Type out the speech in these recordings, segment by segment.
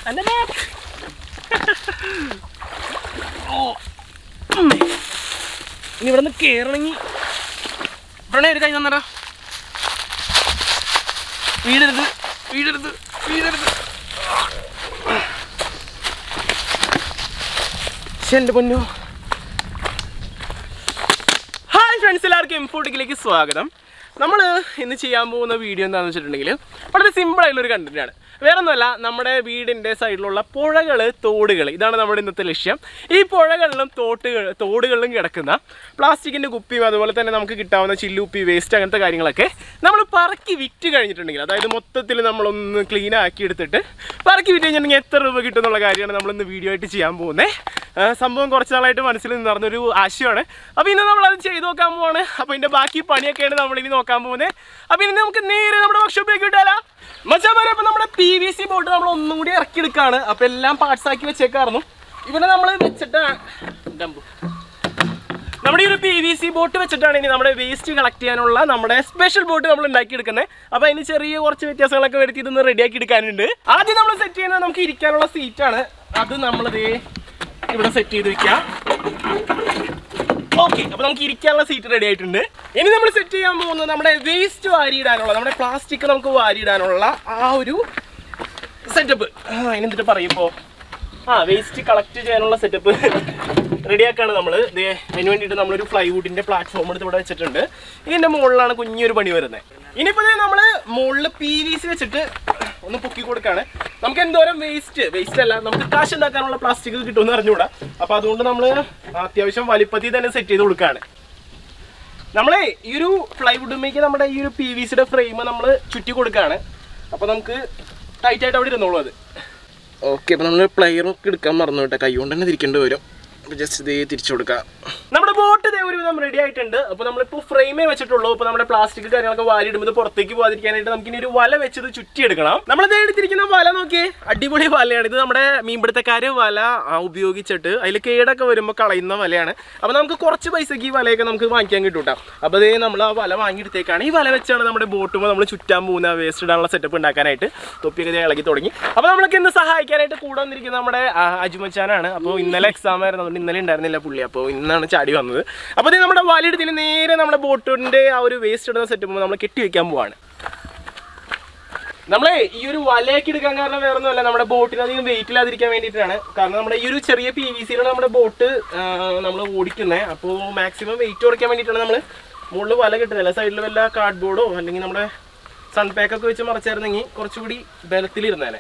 എൻ്റെ back. ഓ ഉം. ഇനി ഇവിടെ നിന്ന് കയറണമെങ്കിൽ പ്രണയ ഒരു കൈ തന്നടാ വീടരുത് വീടരുത് വീടരുത് ശ്ശെ, എൻ്റെ പൊന്നു ഹായ് ഫ്രണ്ട്സ് എല്ലാവർക്കും ഇംഫോട്ടിക്കിലേക്ക് സ്വാഗതം നമ്മൾ ഇന്ന് ചെയ്യാൻ പോകുന്ന വീഡിയോ എന്താണെന്ന് വെച്ചിട്ടുണ്ടെങ്കിൽ വളരെ സിമ്പിൾ ആയിട്ടുള്ള ഒരു കണ്ടന്റ് ആണ് വേറെ ഒന്നുമല്ല നമ്മുടെ വീടിൻ്റെ സൈഡിലുള്ള പുഴകൾ തോടുകൾ ഇതാണ് നമ്മുടെ ഇന്നത്തെ ലക്ഷ്യം ഈ പുഴകളിലും തോട്ടുകൾ തോടുകളിലും കിടക്കുന്ന പ്ലാസ്റ്റിക്കിൻ്റെ കുപ്പിയും അതുപോലെ തന്നെ നമുക്ക് കിട്ടാവുന്ന ചില്ലുപ്പി വേസ്റ്റ് അങ്ങനത്തെ കാര്യങ്ങളൊക്കെ നമ്മൾ പറക്കി വിറ്റ് കഴിഞ്ഞിട്ടുണ്ടെങ്കിൽ അതായത് മൊത്തത്തിൽ നമ്മളൊന്ന് ക്ലീൻ ആക്കി എടുത്തിട്ട് പറക്കി വിറ്റ് കഴിഞ്ഞിട്ടുണ്ടെങ്കിൽ എത്ര രൂപ കിട്ടും എന്നുള്ള കാര്യമാണ് നമ്മളിന്ന് വീഡിയോ ആയിട്ട് ചെയ്യാൻ പോകുന്നത് ആ, സംഭവം കുറച്ച് നാളായിട്ട് മനസ്സിൽ നടന്നൊരു ആശയമാണ് അപ്പോൾ ഇന്ന് നമ്മൾ അത് ചെയ്ത് നോക്കാൻ പോവാണ് അപ്പോൾ ഇതിൻ്റെ ബാക്കി പണിയൊക്കെയാണ് നമ്മൾ ഇനി നോക്കാൻ പോകുന്നത് അപ്പോൾ ഇനി നമുക്ക് നേരെ നമ്മുടെ വർക്ക്ഷോപ്പിലേക്ക് വിട്ടാലോ മച്ചാമാരെ അപ്പോൾ നമ്മുടെ പി വി സി ബോട്ട് നമ്മൾ ഒന്നും കൂടി ഇറക്കിയെടുക്കുകയാണ് അപ്പോൾ എല്ലാം പാർട്സ് ആക്കി വെച്ചേക്കായിരുന്നു ഇവിടെ നമ്മൾ വെച്ചിട്ട് ഡംബു നമ്മുടെ ഈ ഒരു പി വി സി ബോട്ട് വെച്ചിട്ടാണ് ഇനി നമ്മുടെ വേസ്റ്റ് കളക്ട് ചെയ്യാനുള്ള നമ്മുടെ സ്പെഷ്യൽ ബോട്ട് നമ്മൾ ഉണ്ടാക്കിയെടുക്കുന്നത് അപ്പോൾ അതിന് ചെറിയ കുറച്ച് വ്യത്യാസങ്ങളൊക്കെ വരുത്തി ഇതൊന്ന് റെഡിയാക്കി എടുക്കാനുണ്ട് ആദ്യം നമ്മൾ സെറ്റ് ചെയ്യുന്നത് നമുക്ക് ഇരിക്കാനുള്ള സീറ്റാണ് അത് നമ്മളിത് ഇവിടെ സെറ്റ് ചെയ്ത് വെക്കാം ഓക്കെ അപ്പോൾ നമുക്ക് ഇരിക്കാനുള്ള സീറ്റ് റെഡി ആയിട്ടുണ്ട് ഇനി നമ്മൾ സെറ്റ് ചെയ്യാൻ പോകുന്നത് നമ്മുടെ വേസ്റ്റ് വാരിയിടാനുള്ള നമ്മുടെ പ്ലാസ്റ്റിക് നമുക്ക് വാരിയിടാനുള്ള ആ ഒരു സെറ്റപ്പ് അതിനെന്തിട്ട് പറയുമ്പോൾ ആ വേസ്റ്റ് കളക്ട് ചെയ്യാനുള്ള സെറ്റപ്പ് റെഡിയാക്കാണ് നമ്മൾ അതിന് വേണ്ടിയിട്ട് നമ്മളൊരു ഫ്ലൈവുഡിൻ്റെ പ്ലാറ്റ്ഫോം എടുത്ത് ഇവിടെ വെച്ചിട്ടുണ്ട് ഇതിൻ്റെ മുകളിലാണ് കുഞ്ഞൊരു പണി വരുന്നത് ഇനിയിപ്പോൾ നമ്മൾ മുകളിൽ പി വി സി വെച്ചിട്ട് ഒന്ന് പൊക്കി കൊടുക്കാണ് നമുക്ക് എന്തോരം വേസ്റ്റ് വേസ്റ്റ് അല്ല നമുക്ക് കാശ് ഉണ്ടാക്കാനുള്ള പ്ലാസ്റ്റിക് കിട്ടുമെന്ന് അറിഞ്ഞുകൂടാ അപ്പോൾ അതുകൊണ്ട് നമ്മൾ അത്യാവശ്യം വലിപ്പത്തിൽ തന്നെ സെറ്റ് ചെയ്ത് കൊടുക്കുകയാണ് നമ്മളെ ഈ ഒരു പ്ലൈവുഡുമേക്ക് നമ്മുടെ ഈ ഒരു പി വി സിയുടെ ഫ്രെയിം നമ്മൾ ചുറ്റി കൊടുക്കുകയാണ് അപ്പോൾ നമുക്ക് ടൈറ്റ് ആയിട്ട് അവിടെ ഇരുന്നോളൂ അത് ഓക്കെ അപ്പോൾ നമ്മൾ പ്ലെയറൊക്കെ എടുക്കാൻ മറന്നു കേട്ടോ കൈ കൊണ്ട് തന്നെ തിരിക്കേണ്ടി വരും അപ്പോൾ ജസ്റ്റ് ഇതേ തിരിച്ചു കൊടുക്കാം നമ്മുടെ ബോട്ട് ഇതേ ഒരുവിധം റെഡി ആയിട്ടുണ്ട് അപ്പോൾ നമ്മളിപ്പോൾ ഫ്രെയിമേ വെച്ചിട്ടുള്ളൂ ഇപ്പോൾ നമ്മുടെ പ്ലാസ്റ്റിക് കാര്യങ്ങളൊക്കെ വാരിയിടുമ്പോൾ ഇത് പുറത്തേക്ക് പോകാതിരിക്കാനായിട്ട് നമുക്ക് ഇനി ഒരു വല വെച്ചത് ചുറ്റിയെടുക്കണം നമ്മളിത് എടുത്തിരിക്കുന്ന വല നോക്കിയേ അടിപൊളി വലയാണ് ഇത് നമ്മുടെ മീൻപിടുത്തക്കാര് വല ആ, ഉപയോഗിച്ചിട്ട് അതിൽ കേടൊക്കെ വരുമ്പോൾ കളയുന്ന വലയാണ് അപ്പോൾ നമുക്ക് കുറച്ച് പൈസക്ക് ഈ വലയൊക്കെ നമുക്ക് വാങ്ങിക്കാൻ കിട്ടും കേട്ടോ അപ്പോൾ അതേ നമ്മൾ ആ വല വാങ്ങിയെടുത്തേക്കാണ് ഈ വല വെച്ചാണ് നമ്മുടെ ബോട്ടുമ്പോൾ നമ്മൾ ചുറ്റാൻ പോകുന്ന വേസ്റ്റ് ഇടാനുള്ള സെറ്റപ്പ് ഉണ്ടാക്കാനായിട്ട് തൊപ്പിയൊക്കെ ദേ ഇളകി തുടങ്ങി അപ്പോൾ നമ്മൾക്ക് ഇന്ന് സഹായിക്കാനായിട്ട് കൂടെ വന്നിരിക്കുന്നത് നമ്മുടെ ആ, അജുമച്ചാനാണ് അപ്പോൾ ഇന്നലെ എക്സാം ആയിരുന്നു അതുകൊണ്ട് ഇന്നലെ ഉണ്ടായിരുന്നില്ല പുള്ളി അപ്പോൾ ഇന്നാണ് ചാടി വന്നത് അപ്പോൾ ഇത് നമ്മുടെ വലയെടുത്തിന് നേരെ നമ്മുടെ ബോട്ടിൻ്റെ ആ ഒരു വേസ്റ്റ് ഇടുന്ന സെറ്റപ്പ് നമ്മൾ കെട്ടി വെക്കാൻ പോവാണ് നമ്മളെ ഈ ഒരു വലയൊക്കെ എടുക്കാൻ കാരണം വേറെ ഒന്നുമല്ല നമ്മുടെ ബോട്ടിന് അധികം വെയിറ്റ് ഇല്ലാതിരിക്കാൻ വേണ്ടിയിട്ടാണ് കാരണം നമ്മുടെ ഈ ഒരു ചെറിയ പി വി സിയിലാണ് നമ്മുടെ ബോട്ട് നമ്മൾ ഓടിക്കുന്നത് അപ്പോൾ മാക്സിമം വെയിറ്റ് കുറയ്ക്കാൻ വേണ്ടിയിട്ടാണ് നമ്മൾ മുകളിൽ വല കിട്ടുന്നില്ല സൈഡിൽ വല്ല കാർഡ്ബോർഡോ അല്ലെങ്കിൽ നമ്മുടെ സൺ പാക്കൊക്കെ വെച്ച് മറച്ചായിരുന്നെങ്കിൽ കുറച്ചുകൂടി ബലത്തിലിരുന്നേനെ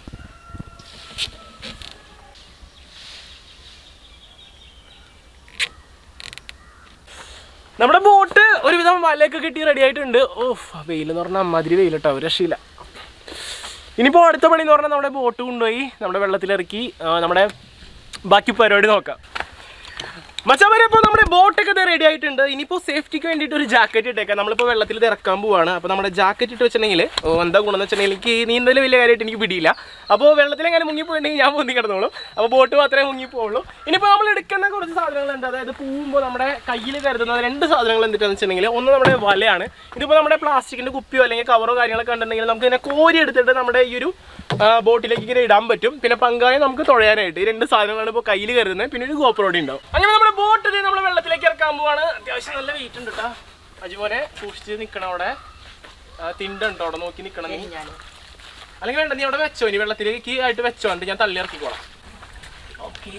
നമ്മുടെ ബോട്ട് ഒരുവിധം വലയൊക്കെ കിട്ടി റെഡി ആയിട്ടുണ്ട് ഓഫ് വെയിൽ എന്ന് പറഞ്ഞാൽ അമ്മാതിരി വെയിൽ കേട്ടോ ഒരു രക്ഷയില്ല ഇനിയിപ്പോൾ അടുത്ത പണി എന്ന് പറഞ്ഞാൽ നമ്മുടെ ബോട്ട് കൊണ്ടുപോയി നമ്മുടെ വെള്ളത്തിലിറക്കി ആ, നമ്മുടെ ബാക്കി പരിപാടി നോക്കാം മച്ചാമാരെ ഇപ്പോൾ നമ്മുടെ ബോട്ടൊക്കെ റെഡി ആയിട്ടുണ്ട് ഇനിയിപ്പോൾ സേഫ്റ്റിക്ക് വേണ്ടിയിട്ട് ഒരു ജാക്കറ്റ് ഇട്ടേക്കാം നമ്മളിപ്പോൾ വെള്ളത്തിൽ ഇത് ഇറക്കാൻ പോവാണ് അപ്പോൾ നമ്മുടെ ജാക്കറ്റ് ഇട്ട് വെച്ചിട്ടുണ്ടെങ്കിൽ ഓ, എന്താ ഗുണം എന്ന് വെച്ചിട്ടുണ്ടെങ്കിൽ എനിക്ക് നീന്തൽ വലിയ കാര്യമായിട്ട് എനിക്ക് പിടിയില്ല അപ്പോൾ വെള്ളത്തിലെങ്ങനെ മുങ്ങിപ്പോയിട്ടുണ്ടെങ്കിൽ ഞാൻ പൊന്തി കിടന്നോളും അപ്പോൾ ബോട്ട് മാത്രമേ മുങ്ങിപ്പോവുള്ളൂ ഇനിയിപ്പോൾ നമ്മൾ എടുക്കുന്ന കുറച്ച് സാധനങ്ങളുണ്ട് അതായത് പോകുമ്പോൾ നമ്മുടെ കയ്യിൽ കരുതുന്ന രണ്ട് സാധനങ്ങൾ എന്തിട്ടാന്ന് വെച്ചിട്ടുണ്ടെങ്കിൽ ഒന്ന് നമ്മുടെ വലയാണ് ഇതിപ്പോൾ നമ്മുടെ പ്ലാസ്റ്റിക്കിൻ്റെ കുപ്പിയോ അല്ലെങ്കിൽ കവറോ കാര്യങ്ങളൊക്കെ ഉണ്ടെങ്കിൽ നമുക്ക് ഇതിനെ കോരി എടുത്തിട്ട് നമ്മുടെ ഈ ഒരു ആ, ബോട്ടിലേക്ക് ഇങ്ങനെ ഇടാൻ പറ്റും പിന്നെ പങ്കായ നമുക്ക് തുഴയാനായിട്ട് ഈ രണ്ട് സാധനങ്ങളാണ് ഇപ്പോൾ കയ്യിൽ കരുതുന്നത് പിന്നെ ഒരു ഗോപ്രോടി ഉണ്ടാവും അങ്ങനെ നമ്മുടെ ബോട്ട് നമ്മൾ വെള്ളത്തിലേക്ക് ഇറക്കാൻ പോവാണ് അത്യാവശ്യം നല്ല വെയിറ്റ് ഉണ്ട് കേട്ടോ അജിമോനെ സൂക്ഷിച്ച് നിൽക്കണം അവിടെ ആ, തിണ്ടുണ്ടോ അവിടെ നോക്കി നിൽക്കണം നീ അല്ലെങ്കിൽ വേണ്ട നീ അവിടെ വെച്ചോ ഇനി വെള്ളത്തിലേക്ക് ആയിട്ട് വെച്ചോ എന്നിട്ട് ഞാൻ തള്ളി ഇറക്കിക്കോളാം ഓക്കെ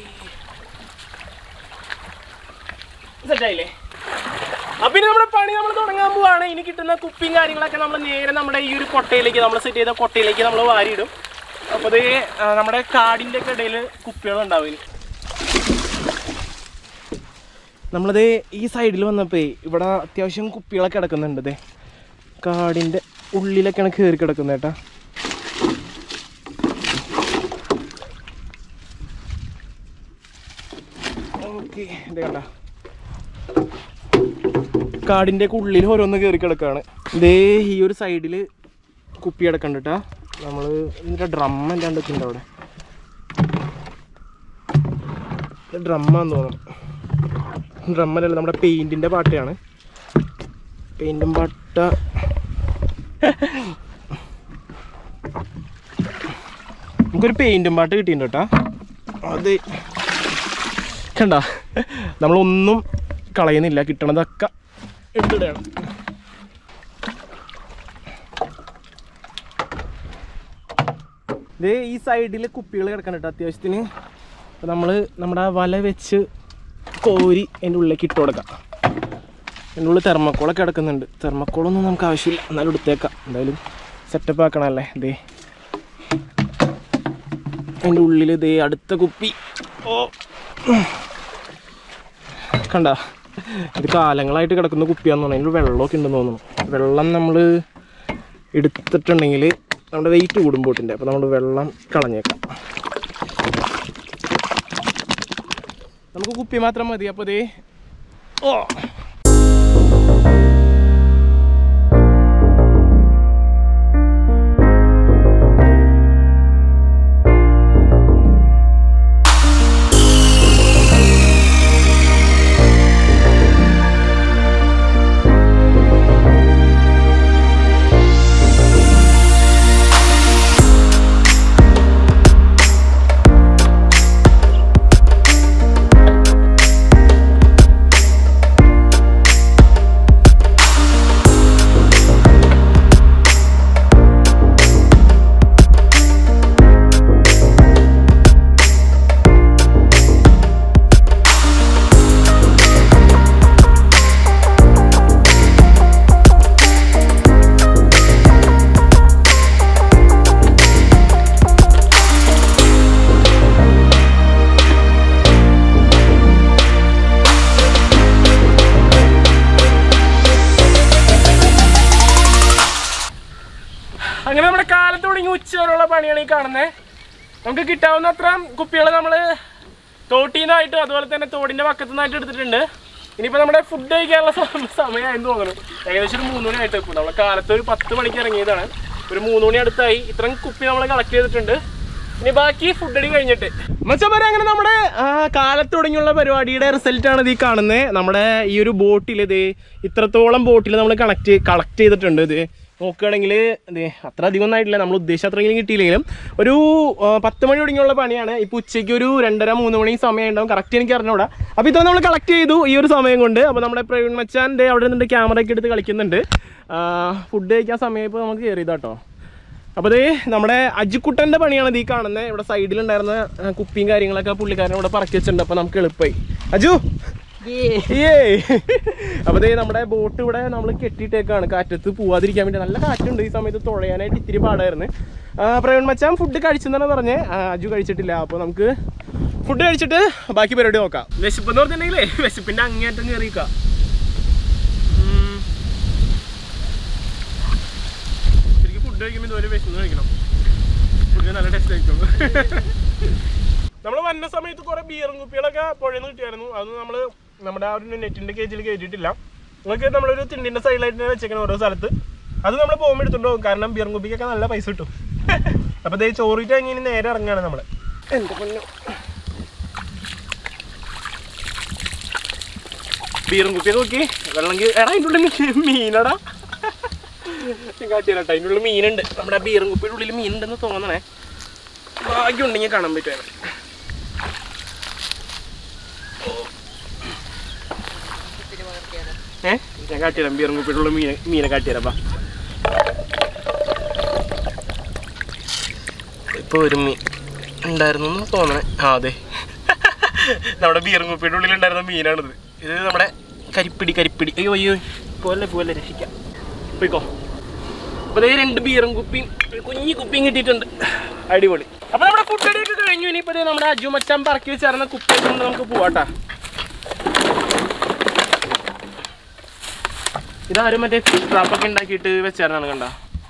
സെറ്റായില്ലേ അപ്പൊ ഇനി നമ്മുടെ പണി നമ്മൾ തുടങ്ങാൻ പോവാണ് ഇനി കിട്ടുന്ന കുപ്പിയും കാര്യങ്ങളൊക്കെ നമ്മൾ നേരെ നമ്മുടെ ഈ ഒരു കൊട്ടയിലേക്ക് നമ്മൾ സെറ്റ് ചെയ്ത കൊട്ടയിലേക്ക് നമ്മൾ വാരിയിടും അപ്പോൾ ഇത് നമ്മുടെ കാടിൻ്റെ ഒക്കെ ഇടയിൽ കുപ്പികൾ ഉണ്ടാവും ഇനി നമ്മളത് ഈ സൈഡിൽ വന്നപ്പോൾ ഇവിടെ അത്യാവശ്യം കുപ്പികളൊക്കെ കിടക്കുന്നുണ്ട് ദേ കാടിൻ്റെ ഉള്ളിലൊക്കെയാണ് കയറി കിടക്കുന്നത് കേട്ടാ ഓക്കെ ഇത് കണ്ട കാടിൻ്റെ ഒക്കെ ഉള്ളിൽ ഓരോന്ന് കയറി കിടക്കാണ് ഇതേ ഈ ഒരു സൈഡിൽ കുപ്പി കിടക്കണ്ട കേട്ടാ നമ്മൾ ഇതിൻ്റെ ഡ്രം അല്ലാണ്ട് വെച്ചിട്ടുണ്ട് അവിടെ ഡ്രമ്മാന്ന് തോന്നുന്നു ഡ്രമ്മല്ലല്ല നമ്മുടെ പെയിൻറ്റിൻ്റെ പാട്ടയാണ് പെയിൻറ്റും പാട്ട നമുക്കൊരു പെയിൻറ്റും പാട്ട് കിട്ടിയിട്ടുണ്ട് കേട്ടോ അത് കണ്ട നമ്മളൊന്നും കളയുന്നില്ല കിട്ടണതൊക്കെ എടുത്തിടുകയാണ് ഇത് ഈ സൈഡിൽ കുപ്പികൾ കിടക്കണം കേട്ടോ അത്യാവശ്യത്തിന് അപ്പോൾ നമ്മൾ നമ്മുടെ ആ വല വെച്ച് കോരി അതിൻ്റെ ഉള്ളിലേക്ക് ഇട്ട് കൊടുക്കാം അതിൻ്റെ ഉള്ളിൽ തെർമക്കോളൊക്കെ കിടക്കുന്നുണ്ട് തെർമക്കോളൊന്നും നമുക്ക് ആവശ്യമില്ല എന്നാലും എടുത്തേക്കാം എന്തായാലും സെറ്റപ്പ് ആക്കണമല്ലേ ദേ അതിൻ്റെ ഉള്ളിൽ ദേ അടുത്ത കുപ്പി ഓ കണ്ട ഇത് കാലങ്ങളായിട്ട് കിടക്കുന്ന കുപ്പിയാന്ന് തോന്നുന്നു അതിൽ വെള്ളമൊക്കെ ഉണ്ടെന്ന് തോന്നുന്നു വെള്ളം നമ്മൾ എടുത്തിട്ടുണ്ടെങ്കിൽ നമ്മുടെ വെയിറ്റ് കൂടും ബോട്ടിൻ്റെ അപ്പോൾ നമ്മൾ വെള്ളം കളഞ്ഞേക്കാം നമുക്ക് കുപ്പി മാത്രം മതി അപ്പോൾ ദേ ഓ അങ്ങനെ നമ്മുടെ കാലത്ത് തുടങ്ങി ഉച്ച വരെയുള്ള പണിയാണ് ഈ കാണുന്നത് നമുക്ക് കിട്ടാവുന്ന അത്ര കുപ്പികൾ നമ്മൾ തോട്ടിൽ നിന്നായിട്ടും അതുപോലെ തന്നെ തോടിൻ്റെ പക്കത്തു നിന്നായിട്ട് എടുത്തിട്ടുണ്ട് ഇനിയിപ്പോൾ നമ്മുടെ ഫുഡ് കഴിക്കാനുള്ള സമ- സമയമായെന്ന് തോന്നുന്നു ഏകദേശം ഒരു മൂന്ന് മണി ആയിട്ട് ഇപ്പോൾ നമ്മൾ കാലത്ത് ഒരു പത്ത് മണിക്ക് ഇറങ്ങിയതാണ് ഒരു മൂന്ന് മണി അടുത്തായി ഇത്രയും കുപ്പി നമ്മൾ കളക്ട് ചെയ്തിട്ടുണ്ട് ഇനി ബാക്കി ഫുഡ് അടി കഴിഞ്ഞിട്ട് മച്ചമാരെ അങ്ങനെ നമ്മുടെ ആ, കാലത്ത് തുടങ്ങിയുള്ള പരിപാടിയുടെ റിസൾട്ട് ആണ് ഇത് ഈ കാണുന്നത് നമ്മുടെ ഈ ഒരു ബോട്ടിൽ ഇത് ഇത്രത്തോളം ബോട്ടിൽ നമ്മൾ കണക്ട് കളക്ട് ചെയ്തിട്ടുണ്ട് ഇത് നോക്കുകയാണെങ്കിൽ അതെ അത്ര അധികം ഒന്നും ആയിട്ടില്ല നമ്മൾ ഉദ്ദേശിച്ച അത്രയെങ്കിലും കിട്ടിയില്ലെങ്കിലും ഒരു ആ, പത്ത് മണി തുടങ്ങിയുള്ള പണിയാണ് ഇപ്പോൾ ഉച്ചയ്ക്ക് ഒരു രണ്ടര മൂന്ന് മണി സമയം ഉണ്ടാവും കറക്റ്റ് എനിക്ക് അറിഞ്ഞൂടാ അപ്പോൾ ഇത്ര നമ്മൾ കളക്ട് ചെയ്തു ഈ ഒരു സമയം കൊണ്ട് അപ്പോൾ നമ്മുടെ പ്രവീൺ മച്ചാൻ്റെ അവിടെ നിന്നിട്ട് ക്യാമറ ഒക്കെ എടുത്ത് കളിക്കുന്നുണ്ട് ഫുഡ് കഴിക്കാൻ സമയം ഇപ്പോൾ നമുക്ക് കയറിയതാട്ടോ അപ്പോൾ ഇത് നമ്മുടെ അജിക്കുട്ടൻ്റെ പണിയാണ് ഇത് ഈ കാണുന്നത് ഇവിടെ സൈഡിലുണ്ടായിരുന്ന ആ, കുപ്പിയും കാര്യങ്ങളൊക്കെ പുള്ളിക്കാരൻ ഇവിടെ പറക്കി വെച്ചിട്ടുണ്ട് അപ്പോൾ നമുക്ക് എളുപ്പമായി അജു ഏ അപ്പോൾ ദേ നമ്മുടെ ബോട്ട് ഇവിടെ നമ്മൾ കെട്ടിയിട്ടേക്കാണ് കാറ്റത്ത് പോവാതിരിക്കാൻ വേണ്ടി നല്ല കാറ്റുണ്ട് ഈ സമയത്ത് തുഴയാനായിട്ട് ഇത്തിരി പാടായിരുന്നു ആ, പ്രവീൺ മച്ചാൻ ഫുഡ് കഴിച്ചെന്നാണ് പറഞ്ഞേ ആ, അജു കഴിച്ചിട്ടില്ല അപ്പോൾ നമുക്ക് ഫുഡ് കഴിച്ചിട്ട് ബാക്കി പരിപാടി നോക്കാം വിശപ്പ് എന്ന് പറഞ്ഞിട്ടുണ്ടെങ്കിലേ വിശപ്പിൻ്റെ അങ്ങേറ്റം കയറിയിക്കാം ശരിക്കും ഫുഡ് കഴിക്കുമ്പോൾ ഇതുപോലെ വിശന്ന് കഴിക്കണം ഫുഡിന് നല്ല ടേസ്റ്റ് ആയിരിക്കും നമ്മൾ വന്ന സമയത്ത് കുറെ ബിയറും കുപ്പികളൊക്കെ പുഴയിൽ നിന്ന് കിട്ടിയായിരുന്നു അത് നമ്മൾ നമ്മുടെ ആ ഒരു നെറ്റിന്റെ കേജിൽ കയറ്റിയിട്ടില്ല നിങ്ങൾക്ക് നമ്മളൊരു തിണ്ടിന്റെ സൈഡിലായിട്ട് വെച്ചേക്കണം ഓരോ സ്ഥലത്ത് അത് നമ്മൾ പോകുമ്പോൾ എടുത്തോണ്ട് പോകും കാരണം ബിയറും കുപ്പിക്കൊക്കെ നല്ല പൈസ കിട്ടും അപ്പൊ ദേ ചോറിട്ട് കഴിഞ്ഞ് ഇനി നേരെ ഇറങ്ങാണ് നമ്മള് എന്റെ പൊന്നു ബീറും കുപ്പിയൊക്കെ നോക്കി വെള്ളം കീ- എടാ അതിൻ്റെ ഉള്ളിൽ മീനടാ ഞാൻ കാട്ടിയല്ലോ അതിൻ്റെ ഉള്ളിൽ മീനുണ്ട് നമ്മുടെ ആ ബീറും കുപ്പിയുടെ ഉള്ളിൽ മീനുണ്ടെന്ന് തോന്നണേ ഭാഗ്യം ഉണ്ടെങ്കിൽ കാണാൻ പറ്റും ഏ ഞാൻ കാട്ടിത്തരാം ബീറും കുപ്പിയുടെ ഉള്ളിൽ മീനെ മീനെ കാട്ടിത്തരാം ബാ ഇപ്പോൾ ഒരു മീൻ ഉണ്ടായിരുന്നു എന്ന് തോന്നണേ ആ അതെ നമ്മുടെ ബീറും കുപ്പിയുടെ ഉള്ളിൽ ഉണ്ടായിരുന്ന മീനാണിത് ഇത് നമ്മുടെ കരിപ്പിടി കരിപ്പിടി അയ്യോ അയ്യോ പോലെ പോലെ രക്ഷിക്കാം പോയിക്കോ അപ്പൊ ദേ രണ്ട് ബീറും കുപ്പിയും ഒരു കുഞ്ഞി കുപ്പിയും കിട്ടിയിട്ടുണ്ട് അടിപൊളി അപ്പൊ നമ്മുടെ ഫുഡ് അടിയൊക്കെ കഴിഞ്ഞു ഇനിയിപ്പോ ദേ നമ്മുടെ അജു മച്ചാൻ പറക്കി വെച്ചായിരുന്ന കുപ്പിയെ കൊണ്ട് നമുക്ക് പോവാട്ടാ ഇതാരും മറ്റേ ഫിഷ് ട്രാപ്പൊക്കെ ഉണ്ടാക്കിയിട്ട് വെച്ചായിരുന്നാണ് കണ്ട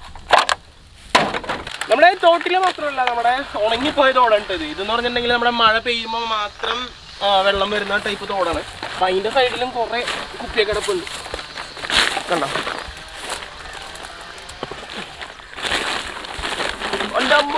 നമ്മുടെ തോട്ടിലെ മാത്രമല്ല നമ്മുടെ ഉണങ്ങിപ്പോയ തോടുണ്ട് ഇത് ഇതെന്ന് പറഞ്ഞിട്ടുണ്ടെങ്കിൽ നമ്മുടെ മഴ പെയ്യുമ്പോൾ മാത്രം ആ, വെള്ളം വരുന്ന ടൈപ്പ് തോടാണ് അപ്പൊ അതിന്റെ സൈഡിലും കുറെ കുപ്പിയൊക്കെ കിടപ്പുണ്ട് കണ്ടോ എൻ്റെ അമ്മോ.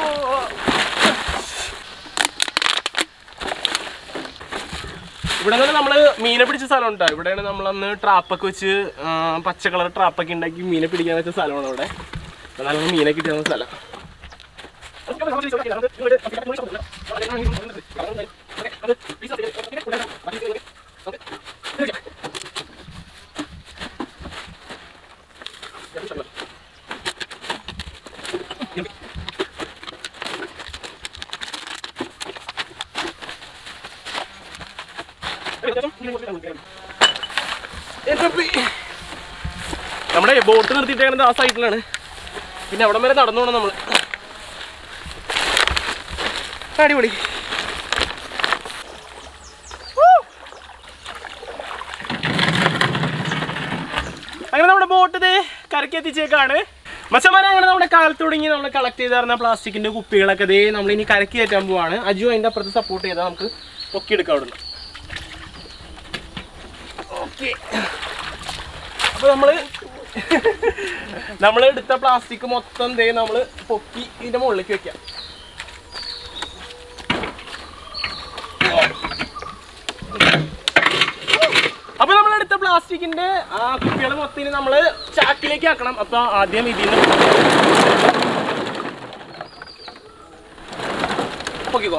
ഇവിടെ നിന്ന് നമ്മള് മീനെ പിടിച്ച സ്ഥലം ഉണ്ടോ ഇവിടെയാണ് നമ്മളന്ന് ട്രാപ്പൊക്കെ വെച്ച് ആ, പച്ച കളർ ട്രാപ്പൊക്കെ ഉണ്ടാക്കി മീനെ പിടിക്കാൻ വെച്ച സ്ഥലമാണ് ഇവിടെ ഇവിടെ നല്ല മീനെ കിട്ടുന്ന സ്ഥലം നമ്മുടെ ബോട്ട് നിർത്തിയിട്ടേക്കുന്നത് ആ സൈഡിലാണ് പിന്നെ അവിടം വരെ നടന്നു പോകണം നമ്മൾ അടിപൊളി അങ്ങനെ നമ്മുടെ ബോട്ട് ഇത് കരക്കി എത്തിച്ചേക്കാണ് മച്ചന്മാരെ അങ്ങനെ നമ്മുടെ കാലത്ത് തുടങ്ങി നമ്മൾ കളക്ട് ചെയ്ത് തരുന്ന പ്ലാസ്റ്റിക്കിന്റെ കുപ്പികളൊക്കെ ദേ നമ്മൾ ഇനി കരക്കി കയറ്റാൻ പോവാണ് അജു അതിന്റെ അപ്പുറത്ത് സപ്പോർട്ട് ചെയ്താൽ നമുക്ക് പൊക്കിയെടുക്കാം അവിടുന്ന് ഓക്കെ അപ്പൊ നമ്മള് നമ്മൾ എടുത്ത പ്ലാസ്റ്റിക് മൊത്തം ദേ നമ്മള് പൊക്കി ഇതിന്റെ മുകളിലേക്ക് വെക്കാം അപ്പൊ നമ്മൾ എടുത്ത പ്ലാസ്റ്റിക്കിന്റെ ആ കുപ്പികൾ മൊത്തം ഇനി നമ്മള് ചാക്കിലേക്ക് ആക്കണം അപ്പൊ ആദ്യം ഇതിന്ന് പൊക്കിക്കോ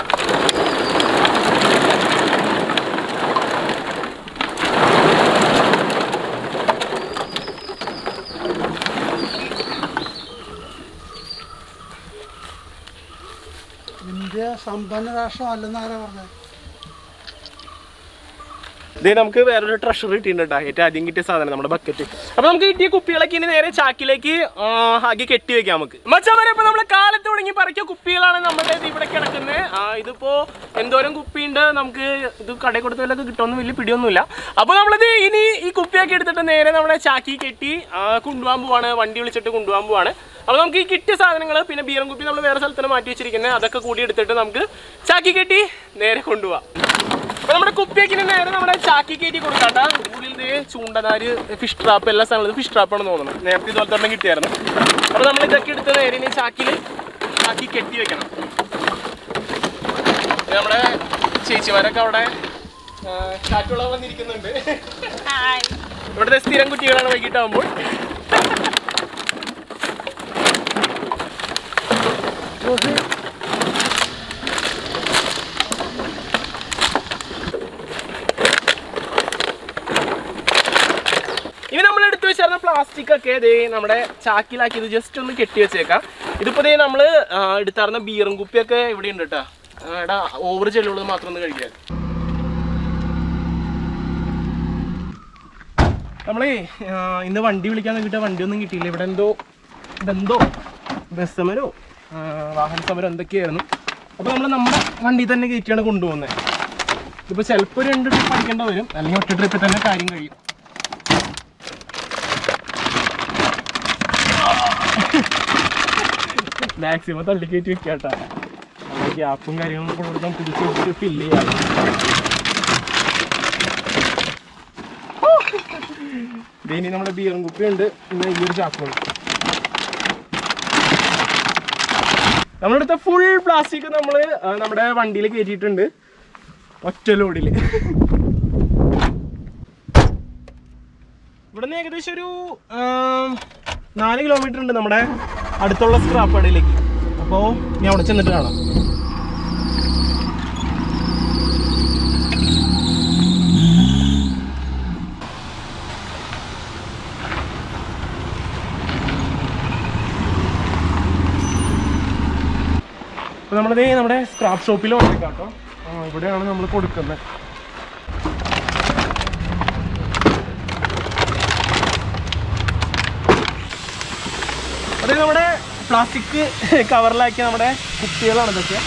ഇന്ത്യ സമ്പന്ന രാഷ്ട്രമല്ലെന്ന് ആരാ പറഞ്ഞത് ഇത് നമുക്ക് വേറൊരു ട്രഷർ കിട്ടിയിട്ടുണ്ട് കേട്ടോ ഏറ്റവും ആദ്യം കിട്ടിയ സാധനം നമ്മുടെ ബക്കറ്റ് അപ്പൊ നമുക്ക് കിട്ടിയ കുപ്പികളൊക്കെ ഇനി നേരെ ചാക്കിലേക്ക് ആ, ആക്കി കെട്ടി വെക്കാം നമുക്ക് മച്ചാൻ ഇപ്പൊ നമ്മള് കാലത്ത് തുടങ്ങി പറിക്കിയ കുപ്പികളാണ് നമ്മുടെ ഇത് ഇവിടെ കിടക്കുന്നത് ആ, ഇതിപ്പോ എന്തോരം കുപ്പിയുണ്ട് നമുക്ക് ഇത് കടയിൽ കൊടുത്തതിലൊക്കെ കിട്ടുമെന്ന് വലിയ പിടിയൊന്നുമില്ല അപ്പൊ നമ്മളിത് ഇനി ഈ കുപ്പിയൊക്കെ എടുത്തിട്ട് നേരെ നമ്മുടെ ചാക്കി കെട്ടി ആ, കൊണ്ടുപോകാൻ പോവാണ് വണ്ടി വിളിച്ചിട്ട് കൊണ്ടുപോകാൻ പോവാണ് അപ്പൊ നമുക്ക് ഈ കിട്ടിയ സാധനങ്ങൾ പിന്നെ ബീറും കുപ്പി നമ്മൾ വേറെ സ്ഥലത്താണ് മാറ്റി വെച്ചിരിക്കുന്നത് അതൊക്കെ കൂടി എടുത്തിട്ട് നമുക്ക് ചാക്കി കെട്ടി നേരെ കൊണ്ടുപോവാം അപ്പൊ നമ്മുടെ കുപ്പിയൊക്കെ നേരെ നമ്മുടെ ചാക്കി കയറ്റി കൊടുക്കാട്ട ഉള്ളിൽ ദേ ചൂണ്ടനാര് ഫിഷ് ട്രാപ്പ് എല്ലാ സ്ഥലത്തും ഫിഷ് ട്രാപ്പാണ് തോന്നുന്നത് നേരത്തെ ഇതുപോലത്തെ ഒരെണ്ണം കിട്ടിയായിരുന്നു അപ്പൊ നമ്മൾ ഇതൊക്കെ എടുത്ത് നേരെ ഇനി ചാക്കിൽ ചാക്കി കെട്ടി വെക്കണം ഇത് നമ്മുടെ ചേച്ചിമാരൊക്കെ അവിടെ ആ, കാറ്റുള്ള വന്നിരിക്കുന്നുണ്ട് ഇവിടുത്തെ സ്ഥിരം കുട്ടികളാണ് വൈകിട്ടാകുമ്പോൾ ഇനി നമ്മൾ എടുത്തു വെച്ചിരുന്ന പ്ലാസ്റ്റിക് ഒക്കെ ദേ നമ്മുടെ ചാക്കിലാക്കി ഇത് ജസ്റ്റ് ഒന്ന് കെട്ടി വെച്ചേക്കാം ഇതിപ്പോ ദേ നമ്മൾ എടുത്താർന്ന ബീറും കുപ്പിയൊക്കെ ഇവിടെ ഉണ്ട് കേട്ടോ എടാ ഓവർ ചെല്ലുള്ളത് മാത്രം ഒന്ന് കഴിക്കാൻ നമ്മളേ ആ, ഇന്ന് വണ്ടി വിളിക്കാൻ നോക്കിയിട്ട് വണ്ടി ഒന്നും കിട്ടിയില്ല ഇവിടെ എന്തോ ഇതെന്തോ ബസ് സമരോ ആ, വാഹന സമരം എന്തൊക്കെയായിരുന്നു അപ്പോൾ നമ്മൾ നമ്മുടെ വണ്ടി തന്നെ കയറ്റിയാണ് കൊണ്ടുപോകുന്നത് ഇതിപ്പോൾ ചിലപ്പോൾ രണ്ട് ട്രിപ്പ് അടിക്കേണ്ട വരും അല്ലെങ്കിൽ ഒറ്റ ട്രിപ്പിൽ തന്നെ കാര്യം കഴിയും മാക്സിമം തള്ളിക്കയറ്റി വെക്കാട്ടാ നമ്മൾ ഗ്യാപ്പും കാര്യങ്ങളും കൊടുക്കാൻ പിടിച്ച് പിടിച്ച് ഫില്ല് ചെയ്യാം ദേ ഇനി നമ്മുടെ ബീറും കുപ്പിയുണ്ട് പിന്നെ ഈ ഒരു ചാക്കുണ്ട് നമ്മളെടുത്ത ഫുൾ പ്ലാസ്റ്റിക് നമ്മൾ നമ്മുടെ വണ്ടിയിൽ കയറ്റിയിട്ടുണ്ട് ഒറ്റ ലോഡിൽ ഇവിടുന്ന് ഏകദേശം ഒരു ആം, നാല് കിലോമീറ്റർ ഉണ്ട് നമ്മുടെ അടുത്തുള്ള സ്ക്രാപ്പ് കടയിലേക്ക് അപ്പോൾ ഞാൻ അവിടെ ചെന്നിട്ട് കാണാം അപ്പോൾ നമ്മളിത് നമ്മുടെ സ്ക്രാപ്പ് ഷോപ്പിൽ വന്നേക്കാം കേട്ടോ ആ, ഇവിടെയാണ് നമ്മൾ കൊടുക്കുന്നത് അത് നമ്മുടെ പ്ലാസ്റ്റിക് കവറിലാക്കിയ നമ്മുടെ കുപ്പികളാണ് ഇതൊക്കെ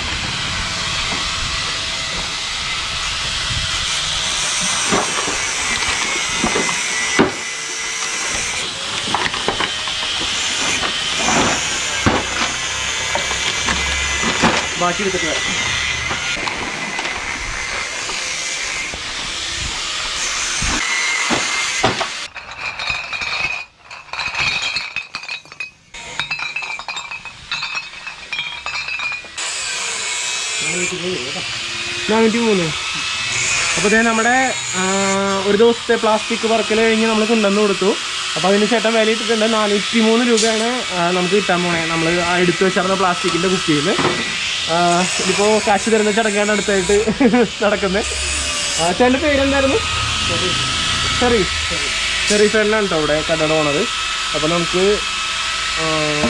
ബാക്കി എടുത്തിട്ട് വരാം നാനൂറ്റി മൂന്ന് അപ്പോൾ ഇതേ നമ്മുടെ ആ, ഒരു ദിവസത്തെ പ്ലാസ്റ്റിക് പറക്കൽ കഴിഞ്ഞ് നമ്മൾ കൊണ്ടുവന്ന് കൊടുത്തു അപ്പോൾ അതിന് ചേട്ടൻ വില ഇട്ടിട്ടുണ്ട് നാനൂറ്റി മൂന്ന് രൂപയാണ് ആ, നമുക്ക് കിട്ടാൻ പോണേ നമ്മൾ എടുത്തു വെച്ചിരുന്ന പ്ലാസ്റ്റിക്കിൻ്റെ കുപ്പിയിൽ നിന്ന് ഇതിപ്പോൾ കാശ് തരുന്ന ചടങ്ങാണ് അടുത്തായിട്ട് നടക്കുന്നത് ചേട്ടൻ്റെ പേരെന്തായിരുന്നു ചെറി ചെറി ഫെല്ലാണ് കേട്ടോ അവിടെ കടയുടെ ഓണർ അപ്പോൾ നമുക്ക് ആ,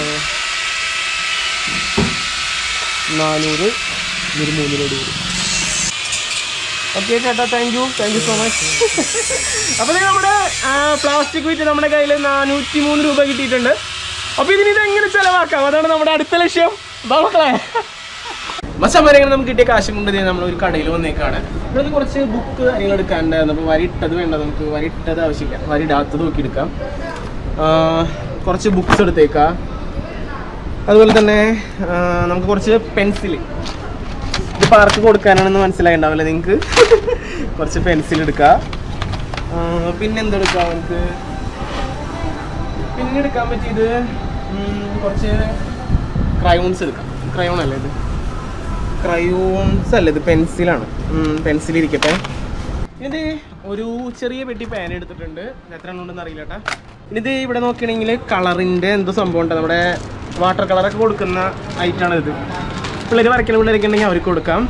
നാനൂറ് ഒരു മൂന്ന് രൂപ വരും ഓക്കെ ചേട്ടാ thank you thank you so much അപ്പോൾ ദേ നമ്മുടെ പ്ലാസ്റ്റിക് വിറ്റ് നമ്മുടെ കയ്യിൽ നാനൂറ്റി മൂന്ന് രൂപ കിട്ടിയിട്ടുണ്ട് അപ്പോൾ ഇതിന് ഇത് എങ്ങനെ ചിലവാക്കാം അതാണ് നമ്മുടെ അടുത്ത ലക്ഷ്യം ബാ മക്കളെ മച്ചമ്മരെങ്ങനെ നമുക്ക് കിട്ടിയ കാശും കൊണ്ട് ദേ നമ്മൾ ഒരു കടയിൽ വന്നേക്കാണ് ഇവിടെ നിന്ന് കുറച്ച് ബുക്ക് കാര്യങ്ങൾ എടുക്കാനുണ്ടായിരുന്നു അപ്പോൾ വരി ഇട്ടത് വേണ്ട നമുക്ക് വരി ഇട്ടത് ആവശ്യമില്ല വരി ഇടാത്തത് നോക്കി എടുക്കാം ആ, കുറച്ച് ബുക്സ് എടുത്തേക്കാം അതുപോലെ തന്നെ ആ, നമുക്ക് കുറച്ച് പെൻസിൽ ഇത് പാർക്ക് കൊടുക്കാനാണെന്ന് മനസ്സിലായിണ്ടാവില്ല നിങ്ങൾക്ക് കുറച്ച് പെൻസിൽ എടുക്കാം ആ, പിന്നെ എന്തെടുക്കാം നമുക്ക് പിന്നെ എടുക്കാൻ പറ്റിയത് ഉം, കുറച്ച് ക്രയോൺസ് എടുക്കാം ക്രയോൺ അല്ലേ ഇത് ക്രയോൺസ് അല്ല ഇത് പെൻസിലാണ് പെൻസിൽ ഇരിക്കട്ടെ ഇത് ഒരു ചെറിയ പെട്ടി പേന എടുത്തിട്ടുണ്ട് ഇത് എത്ര എണ്ണം ഉണ്ടെന്ന് അറിയില്ല കേട്ടാ ഇത് ഇവിടെ നോക്കുകയാണെങ്കിൽ കളറിൻ്റെ എന്തോ സംഭവം ഉണ്ട് നമ്മുടെ വാട്ടർ കളറൊക്കെ കൊടുക്കുന്ന ഐറ്റാണ് ഇത് പിള്ളേർ വരയ്ക്കുന്ന പിള്ളേരൊക്കെ ഉണ്ടെങ്കിൽ അവർക്ക് കൊടുക്കാം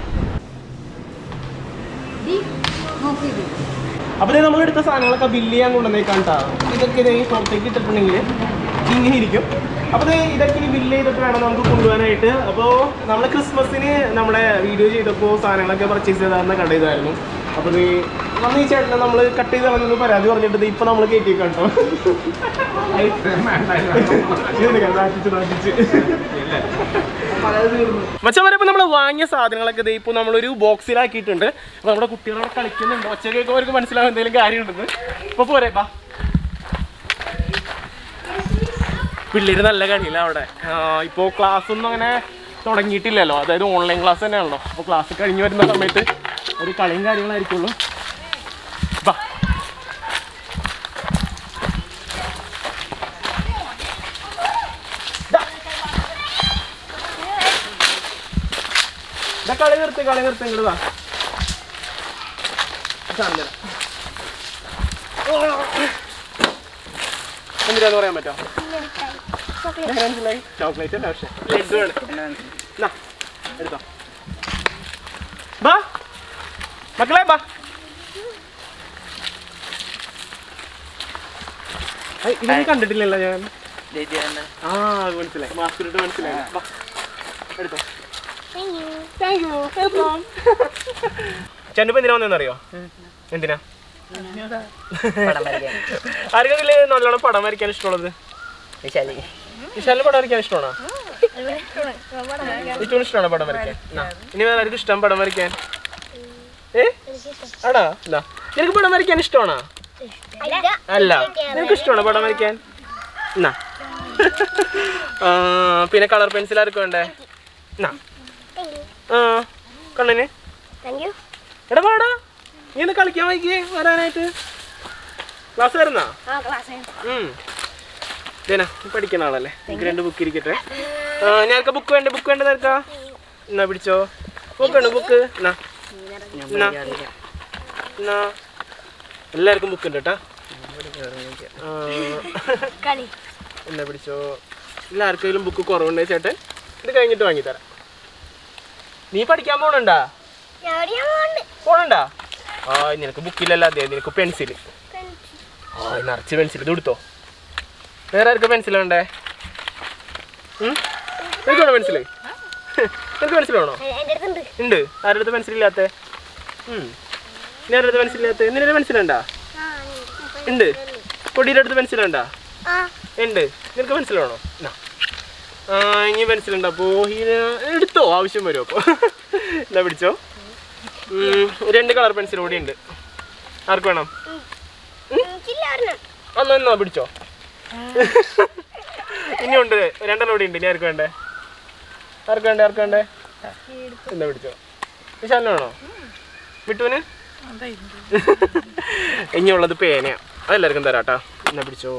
അപ്പോൾ ഇത് നമ്മൾ എടുത്ത സാധനങ്ങളൊക്കെ ബില്ല് ചെയ്യാൻ കൊണ്ടുവന്നേക്കാൻ കേട്ടോ ഇതൊക്കെ ഇതേ പുറത്തേക്ക് ഇട്ടിട്ടുണ്ടെങ്കിൽ ഇങ്ങനെ ഇരിക്കും അപ്പോൾ ഇത് ഇതൊക്കെ ഇനി ബില്ല് ചെയ്തിട്ട് വേണം നമുക്ക് കൊണ്ടുപോകാനായിട്ട് അപ്പോൾ നമ്മൾ ക്രിസ്മസിന് നമ്മുടെ വീഡിയോ ചെയ്തപ്പോൾ സാധനങ്ങളൊക്കെ പർച്ചേസ് ചെയ്തായിരുന്ന കട ചെയ്തായിരുന്നു അപ്പോൾ ഇത് വന്ന് ഈ ചേട്ടനെ നമ്മൾ കട്ട് ചെയ്ത് കളഞ്ഞു പരാതി പറഞ്ഞിട്ട് ഇപ്പൊ നമ്മൾ കയറ്റി കേട്ടോ മച്ചന്മാരെ ഇപ്പൊ നമ്മൾ വാങ്ങിയ സാധനങ്ങളൊക്കെ ദേ ഇപ്പൊ നമ്മളൊരു ബോക്സിലാക്കിയിട്ടുണ്ട് അപ്പൊ നമ്മുടെ കുട്ടികളോട് കളിക്കുന്നുണ്ട് ഒച്ച കേൾക്കുമ്പോൾ അവർക്ക് മനസ്സിലാവും എന്തെങ്കിലും കാര്യമുണ്ടെന്ന് ഇപ്പൊ പോരെ ബാ പിള്ളേര് നല്ല കളിയില്ല അവിടെ ഇപ്പോൾ ക്ലാസ് ഒന്നും അങ്ങനെ തുടങ്ങിയിട്ടില്ലല്ലോ അതായത് ഓൺലൈൻ ക്ലാസ് തന്നെയാണല്ലോ അപ്പോൾ ക്ലാസ് കഴിഞ്ഞ് വരുന്ന സമയത്ത് ഒരു കളിയും കാര്യങ്ങളായിരിക്കുള്ളൂ ബാ ദാ. ദാ കളി നിർത്തി കളി നിർത്തി ഇങ്ങോട്ട് വാ സാധനം തരാം. എന്തിനാന്ന് പറയാൻ പറ്റോ എങ്ങനെ മനസ്സിലായി ചോക്ലേറ്റ് അല്ല പക്ഷേ ലഡു ആണ് എന്നാ, എടുത്തോ ബാ മക്കളെ ബാ ഐ, ഇതൊന്നും കണ്ടിട്ടില്ലല്ലോ ഞാൻ ആ അത് മനസ്സിലായി മാസ്ക് ഇട്ട് മനസ്സിലായി ബാ എടുത്തോ താങ്ക് യു വെൽക്കം ചെന്നിപ്പോ എന്തിനാ വന്നറിയോ എന്തിനാ ആർക്കെങ്കിലും നല്ലോണം പടം വരയ്ക്കാൻ ഇഷ്ടമുള്ളത് വിശാലിന് പടം വരയ്ക്കാൻ ഇഷ്ടമാണോ ഏറ്റവും ഇഷ്ടമാണോ പടം വരയ്ക്കാൻ എന്നാ, ഇനി വേറെ ആർക്കും ഇഷ്ടം പടം വരയ്ക്കാൻ ഏ ആടാ എന്താ നിനക്ക് പടം വരയ്ക്കാൻ ഇഷ്ടമാണോ അല്ല നിനക്ക് ഇഷ്ടമാണോ പടം വരയ്ക്കാൻ എന്നാ ആ, പിന്നെ കളർ പെൻസിൽ ആർക്കും വേണ്ടേ എന്നാ ആ കണ്ണിന് എടാ പാടാ നീ ഒന്ന് കളിക്കാൻ വൈകിയേ വരാനായിട്ട് ക്ലാസ് വരുന്നാ ഇതേനാ പഠിക്കുന്ന ആളല്ലേ എനിക്ക് രണ്ട് ബുക്ക് ഇരിക്കട്ടെ ആ ഞാനൊക്കെ ബുക്ക് വേണ്ട ബുക്ക് വേണ്ട നിനക്കാ എന്നാ പിടിച്ചോ ബുക്ക് ഉണ്ട് ബുക്ക് എന്നാ എന്നാ എന്നാ എല്ലാവർക്കും ബുക്ക് ഉണ്ട് കേട്ടാ ആ, എന്നാ പിടിച്ചോ എല്ലാവർക്കും ബുക്ക് കുറവുണ്ടേ ചേട്ടൻ ഇത് കഴിഞ്ഞിട്ട് വാങ്ങിത്തരാം നീ പഠിക്കാൻ പോണണ്ടാ പോണണ്ടാ ആ നിനക്ക് ബുക്കില്ലല്ലോ അതെ നിനക്ക് പെൻസിൽ ആ നിറച്ച് പെൻസിൽ ഇത് കൊടുത്തോ വേറെ ആർക്ക് പെൻസിൽ വേണ്ടേ ഉം? നിനക്ക് വേണോ പെൻസിൽ നിനക്ക് പെൻസിൽ വേണോ ഉണ്ട് ആരുടെ അടുത്ത് പെൻസിൽ ഇല്ലാത്ത ഇനി ആരുടെ അടുത്ത് പെൻസിൽ ഇല്ലാത്ത നിന്റെ പെൻസിൽ ഉണ്ടാ ഉണ്ട് പൊടിയുടെ അടുത്ത് പെൻസിൽ ഉണ്ടാ ഉണ്ട് നിനക്ക് പെൻസിൽ വേണോ എന്നാ ആ ഇനി പെൻസിൽ ഉണ്ട് അപ്പോൾ എടുത്തോ ആവശ്യം വരും അപ്പോൾ എന്നാ പിടിച്ചോ ഉം, രണ്ട് കളർ പെൻസിൽ കൂടി ഉണ്ട് ആർക്ക് വേണം ഒന്ന് എന്നാ പിടിച്ചോ ഇനിയുണ്ട് രണ്ടെണ്ണം കൂടി ഉണ്ട് ഇനി ആർക്ക് വേണ്ടേ ആർക്ക് വേണ്ടേ ആർക്ക് വേണ്ടേ എന്നാ പിടിച്ചോ വിശാലിന് വേണോ വിട്ടുവിന് ഇനിയുള്ളത് പേനയാ അതെല്ലാവർക്കും തരാട്ടാ എന്നാ പിടിച്ചോ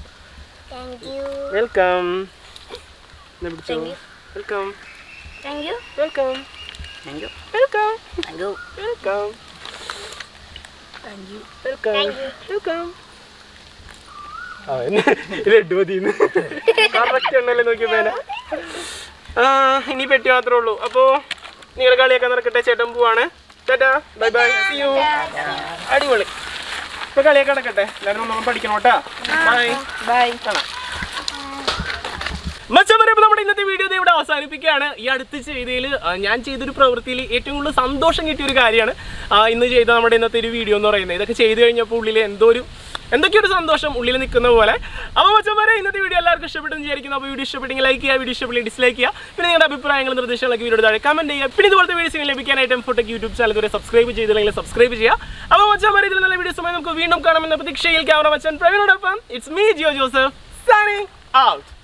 വെൽക്കം എന്നാ പിടിച്ചോ welcome welcome welcome welcome welcome welcome ആ ലഡു മതിന്ന് കറക്റ്റ് ഉണ്ടല്ലേ നോക്കി പേന ആ ഇനി പെട്ടി മാത്രമേ ഉള്ളൂ അപ്പോ നിങ്ങളുടെ കളിയൊക്കെ നടക്കട്ടെ ചേട്ടൻ പോവാണ് ചേട്ടാ ബൈ ബൈ സി യു അടിപൊളി ഇപ്പൊ കളിയൊക്കെ നടക്കട്ടെ എല്ലാവരും നമ്മൾ പഠിക്കണം കേട്ടാ ബൈ ബൈ കാണാം മച്ചമരെ ഇപ്പൊ നമ്മുടെ ഇന്നത്തെ വീഡിയോ ഇവിടെ അവസാനിപ്പിക്കുകയാണ് ഈ അടുത്ത് ചെയ്തതിൽ ഞാൻ ചെയ്തൊരു പ്രവൃത്തിയിൽ ഏറ്റവും കൂടുതൽ സന്തോഷം കിട്ടിയ ഒരു കാര്യമാണ് ആ, ഇന്ന് ചെയ്ത നമ്മുടെ ഇന്നത്തെ ഒരു വീഡിയോ എന്ന് പറയുന്നത് ഇതൊക്കെ ചെയ്തു കഴിഞ്ഞപ്പോൾ ഉള്ളിൽ എന്തോ ഒരു എന്തൊക്കെയോ ഒരു സന്തോഷം ഉള്ളിൽ നിൽക്കുന്ന പോലെ അപ്പോൾ മച്ചന്മാരെ ഇന്നത്തെ വീഡിയോ എല്ലാവർക്കും ഇഷ്ടപ്പെട്ടെന്ന് വിചാരിക്കുന്നു അപ്പോൾ വീഡിയോ ഇഷ്ടപ്പെട്ടെങ്കിൽ ലൈക്ക് ചെയ്യുക വീഡിയോ ഇഷ്ടപ്പെട്ടില്ല ഡിസ്ലൈക്ക് ചെയ്യുക പിന്നെ നിങ്ങളുടെ അഭിപ്രായങ്ങളും നിർദ്ദേശങ്ങളൊക്കെ വീഡിയോ താഴെ കമന്റ് ചെയ്യുക പിന്നെ ഇതുപോലത്തെ വീഡിയോസ് ലഭിക്കാനായിട്ട് ഫോട്ടോക്ക് യൂട്യൂബ് ചാനൽ ഇതുവരെ സബ്സ്ക്രൈബ് ചെയ്തില്ലെങ്കിൽ സബ്സ്ക്രൈബ് ചെയ്യുക അപ്പോൾ മച്ചന്മാരെ ഇതിൽ നല്ല വീഡിയോസുമായി നമുക്ക് വീണ്ടും കാണാമെന്ന പ്രതീക്ഷയിൽ ക്യാമറ മച്ചൻ പ്രവീണോടൊപ്പം it's me Jio Joseph signing out